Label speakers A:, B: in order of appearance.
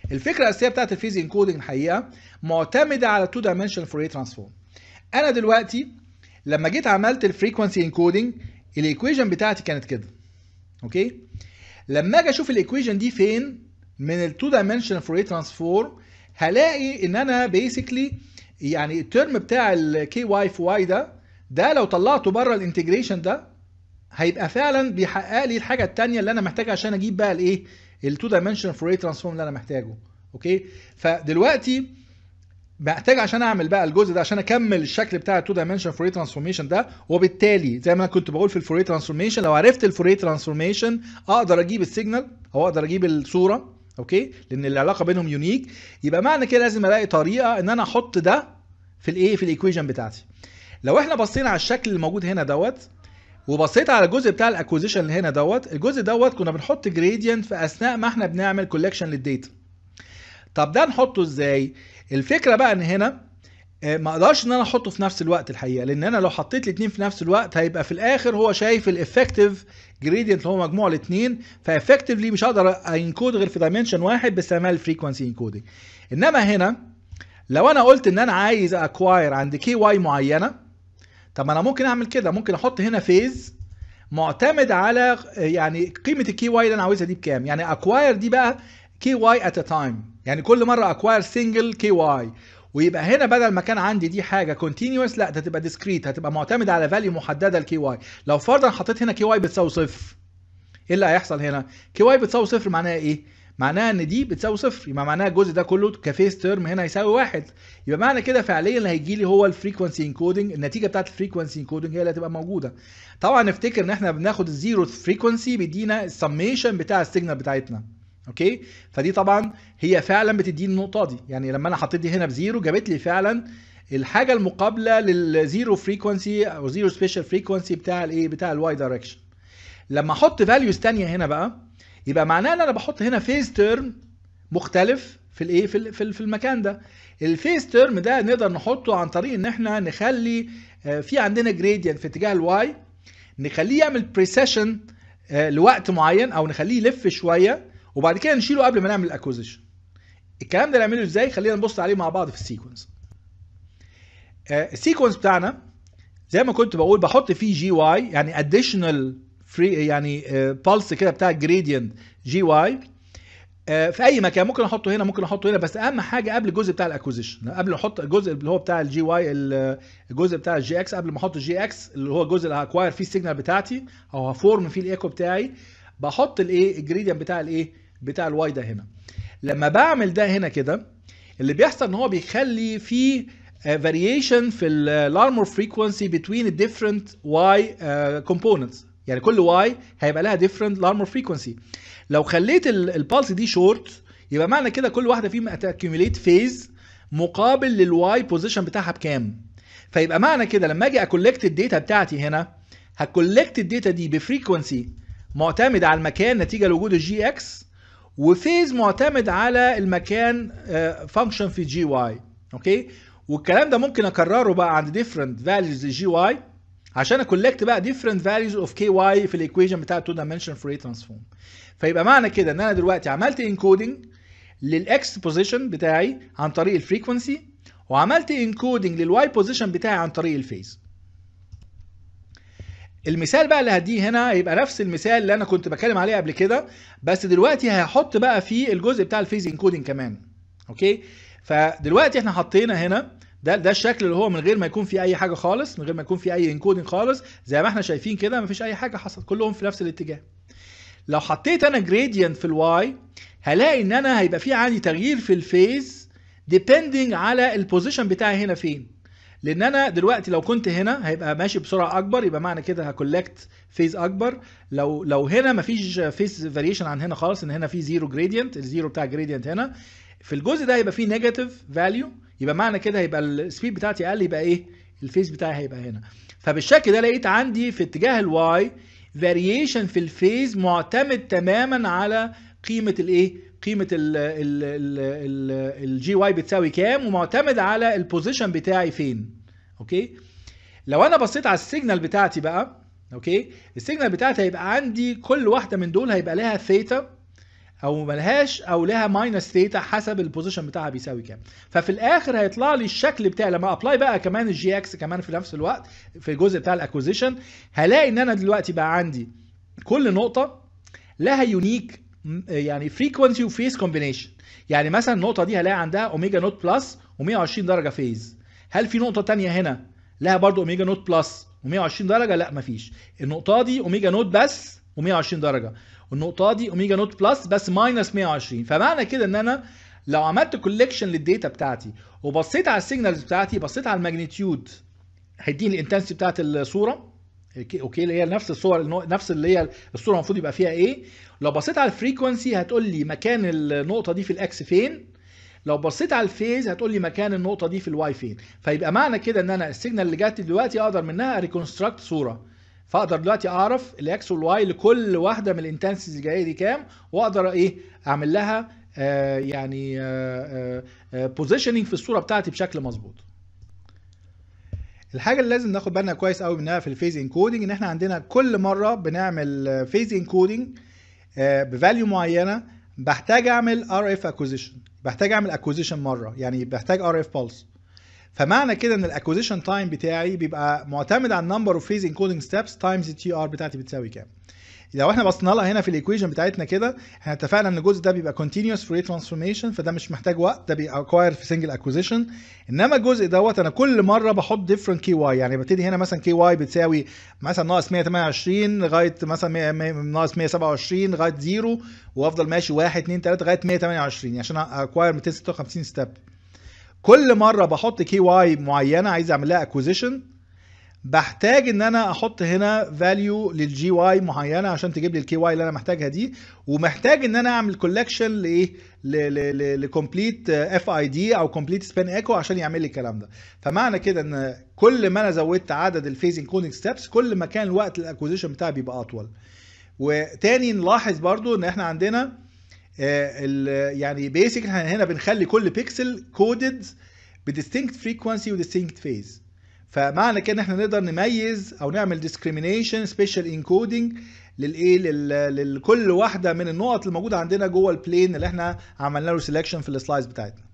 A: الفكره الاساسيه بتاعت الفيز انكودنج الحقيقه معتمده على تو دايمنشنال فوريه ترانسفورم انا دلوقتي لما جيت عملت الفريكونسي انكودنج الايكويشن بتاعتي كانت كده اوكي لما اجي اشوف الايكويشن دي فين من التو دايمنشنال فوريه ترانسفورم هلاقي ان انا بيسكلي يعني الترم بتاع الكي واي في واي ده ده لو طلعته بره الانتجريشن ده هيبقى فعلا بيحقق لي الحاجه الثانيه اللي انا محتاجها عشان اجيب بقى الايه التو دايمنشنال فوريه ترانسفورم اللي انا محتاجه اوكي فدلوقتي محتاج عشان اعمل بقى الجزء ده عشان اكمل الشكل بتاع التو دايمنشن فوريه ترانسفورميشن ده وبالتالي زي ما انا كنت بقول في الفوريه ترانسفورميشن لو عرفت الفوريه ترانسفورميشن اقدر اجيب السيجنال او اقدر اجيب الصوره اوكي لان العلاقه بينهم يونيك يبقى معنى كده لازم الاقي طريقه ان انا احط ده في الايه في الايكويشن بتاعتي لو احنا بصينا على الشكل اللي موجود هنا دوت وبصيت على الجزء بتاع الاكوزيشن اللي هنا دوت الجزء دوت كنا بنحط جريدينت في اثناء ما احنا بنعمل كولكشن للداتا طب ده نحطه ازاي الفكره بقى ان هنا آه، ما اقدرش ان انا احطه في نفس الوقت الحقيقه لان انا لو حطيت الاثنين في نفس الوقت هيبقى في الاخر هو شايف الافكتيف جريدينت اللي هو مجموع الاثنين فافكتيفلي مش هقدر انكود غير في دايمنشن واحد باستعمال الفريكونسي انكودنج انما هنا لو انا قلت ان انا عايز اكواير عند كي واي معينه طب ما انا ممكن اعمل كده ممكن احط هنا فيز معتمد على يعني قيمه الكي واي اللي انا عاوزها دي بكام يعني اكواير دي بقى كي واي ات تايم يعني كل مره اكواير سنجل كي واي ويبقى هنا بدل ما كان عندي دي حاجه كونتينوس لا ده تبقى ديسكريت هتبقى معتمده على فاليو محدده لكي واي لو فرضا حطيت هنا كي واي بتساوي صفر ايه اللي هيحصل هنا كي واي بتساوي صفر معناها ايه معناها ان دي بتساوي صفر يبقى معناها الجزء ده كله كفيس تيرم هنا يساوي واحد يبقى معنى كده فعليا اللي هيجي لي هو الفريكونسي انكودنج النتيجه بتاعت الفريكونسي انكودنج هي اللي هتبقى موجوده طبعا نفتكر ان احنا بناخد الزيرو فريكونسي بيدينا السميشن بتاع السيجنال بتاعتنا اوكي فدي طبعا هي فعلا بتديني النقطه دي يعني لما انا حطيت دي هنا بزيرو جابت لي فعلا الحاجه المقابله للزيرو فريكونسي او زيرو سبيشال فريكونسي بتاع الايه بتاع الواي دايركشن لما احط فاليوز تانية هنا بقى يبقى معناه ان انا بحط هنا فيز تيرم مختلف في الايه في ال- في ال- في المكان ده الفيز تيرم ده نقدر نحطه عن طريق ان احنا نخلي آه، في عندنا جريدينت في اتجاه الواي نخليه يعمل بريسيشن لوقت معين او نخليه يلف شويه وبعد كده نشيله قبل ما نعمل الاكوزيشن الكلام ده نعمله ازاي خلينا نبص عليه مع بعض في السيكونس آه، السيكونس بتاعنا زي ما كنت بقول بحط فيه جي واي يعني اديشنال فري يعني بالس كده بتاع الجريدينت جي واي في اي مكان ممكن احطه هنا ممكن احطه هنا بس اهم حاجه قبل الجزء بتاع الاكوزيشن قبل ما احط الجزء اللي هو بتاع الجي واي الجزء بتاع الجي اكس قبل ما احط الجي اكس اللي هو الجزء اللي هاكواير فيه السيجنال بتاعتي او هفورم فيه الايكو بتاعي بحط الايه الجريدينت بتاع الايه بتاع الواي ده هنا لما بعمل ده هنا كده اللي بيحصل ان هو بيخلي في فاريشن في الارمور فريكونسي بتوين الديفرنت واي كومبوننتس يعني كل واي هيبقى لها ديفرنت الارمور فريكونسي لو خليت البالس دي شورت يبقى معنى كده كل واحده فيهم هتاكيوميليت فيز مقابل للواي بوزيشن بتاعها بكام فيبقى معنى كده لما اجي اكولكت الداتا بتاعتي هنا هكولكت الداتا دي بفريكونسي معتمد على المكان نتيجه لوجود الجي اكس وفيز معتمد على المكان فانكشن في جي واي اوكي والكلام ده ممكن اكرره بقى عند ديفرنت فاليوز للجي واي عشان اكولكت بقى ديفرنت فاليوز اوف كي واي في الايكويشن بتاع 2 دايمنشن فوريه ترانسفورم فيبقى معنى كده ان انا دلوقتي عملت انكودنج للاكس بوزيشن بتاعي عن طريق الفريكونسي وعملت انكودنج للواي بوزيشن بتاعي عن طريق الفيز المثال بقى اللي هديه هنا يبقى نفس المثال اللي انا كنت بتكلم عليه قبل كده بس دلوقتي هحط بقى فيه الجزء بتاع الفيز انكودنج كمان اوكي فدلوقتي احنا حطينا هنا ده ده الشكل اللي هو من غير ما يكون في اي حاجه خالص من غير ما يكون في اي انكودنج خالص زي ما احنا شايفين كده مفيش اي حاجه حصلت كلهم في نفس الاتجاه لو حطيت انا جريدينت في الواي هلاقي ان انا هيبقى في عندي تغيير في الفيز ديبندنج على البوزيشن بتاعي هنا فين لان انا دلوقتي لو كنت هنا هيبقى ماشي بسرعه اكبر يبقى معنى كده هكولكت فيز اكبر لو لو هنا مفيش فيز فاريشن عن هنا خالص ان هنا في زيرو جريدينت الزيرو بتاع جريدينت هنا في الجزء ده هيبقى فيه نيجاتيف فاليو يبقى معنى كده هيبقى السبيد بتاعتي اقل يبقى ايه الفيز بتاعي هيبقى هنا فبالشكل ده لقيت عندي في اتجاه الواي فاريشن في الفيز معتمد تماما على قيمه الايه قيمه الجي واي بتساوي كام ومعتمد على البوزيشن بتاعي فين اوكي لو انا بصيت على السيجنال بتاعتي بقى اوكي السيجنال بتاعتي هيبقى عندي كل واحده من دول هيبقى لها ثيتا او ملهاش او لها ماينس ثيتا حسب البوزيشن بتاعها بيساوي كام ففي الاخر هيطلع لي الشكل بتاعي لما ابلاي بقى كمان الجي اكس كمان في نفس الوقت في الجزء بتاع الاكوزيشن هلاقي ان انا دلوقتي بقى عندي كل نقطه لها يونيك يعني فريكونسي وفيز كومبينيشن يعني مثلا النقطه دي هلاقي عندها اوميجا نوت بلس و120 درجه فيز هل في نقطه تانية هنا لها برضو اوميجا نوت بلس و120 درجه لا مفيش النقطه دي اوميجا نوت بس و120 درجه والنقطه دي اوميجا نوت بلس بس ماينس 120 فمعنى كده ان انا لو عملت كولكشن للداتا بتاعتي وبصيت على السيجنالز بتاعتي بصيت على الماجنتيود هيديني الانتنسيتي بتاعت الصوره اوكي اللي هي نفس الصور نفس اللي هي الصوره المفروض يبقى فيها ايه لو بصيت على الفريكونسي هتقول لي مكان النقطه دي في الاكس فين لو بصيت على الفيز هتقول لي مكان النقطه دي في الواي فين فيبقى معنى كده ان انا السيجنال اللي جات لي دلوقتي اقدر منها ريكونستراكت صوره فاقدر دلوقتي اعرف الاكس والواي لكل واحده من الانتنسيتيز اللي جايه دي كام واقدر ايه اعمل لها آه يعني بوزيشننج في الصوره بتاعتي بشكل مظبوط الحاجه اللي لازم ناخد بالنا كويس قوي منها في الفيز انكودنج ان احنا عندنا كل مره بنعمل فيز انكودنج بفاليو معينه بحتاج اعمل ار اف اكوزيشن بحتاج اعمل اكوزيشن مره يعني بحتاج ار اف بلس فمعنى كده ان الاكوزيشن تايم بتاعي بيبقى معتمد على النمبر اوف فيز انكودنج ستيبس تايمز التي ار بتاعتي بتساوي كام لو احنا بصينا لها هنا في الايكويشن بتاعتنا كده احنا اتفقنا ان الجزء ده بيبقى continuous Fourier transformation فده مش محتاج وقت ده بيبقى acquire في single acquisition انما الجزء دوت انا كل مره بحط different كي واي يعني ببتدي هنا مثلا كي واي بتساوي مثلا ناقص 128 لغايه مثلا ناقص 127 لغايه 0 وافضل ماشي 1 2 3 لغايه 128 عشان acquire 256 ستيب كل مره بحط كي واي معينه عايز اعمل لها acquisition بحتاج ان انا احط هنا فاليو للجي واي معينه عشان تجيب لي الكي واي اللي انا محتاجها دي ومحتاج ان انا اعمل كولكشن لايه لكومبليت اف اي دي او كومبليت سبان ايكو عشان يعمل لي الكلام ده فمعنى كده ان كل ما انا زودت عدد الفيز انكودنج ستيبس كل ما كان الوقت الاكوزيشن بتاعي بيبقى اطول وتاني نلاحظ برضو ان احنا عندنا يعني بيسك هنا بنخلي كل بيكسل كودد بديستنكت فريكوانسي وديستنكت فيز فمعنى كده ان احنا نقدر نميز او نعمل discrimination special encoding للايه لكل واحده من النقط اللي موجوده عندنا جوه البلين اللي احنا عملنا له سelection في السلايدز بتاعتنا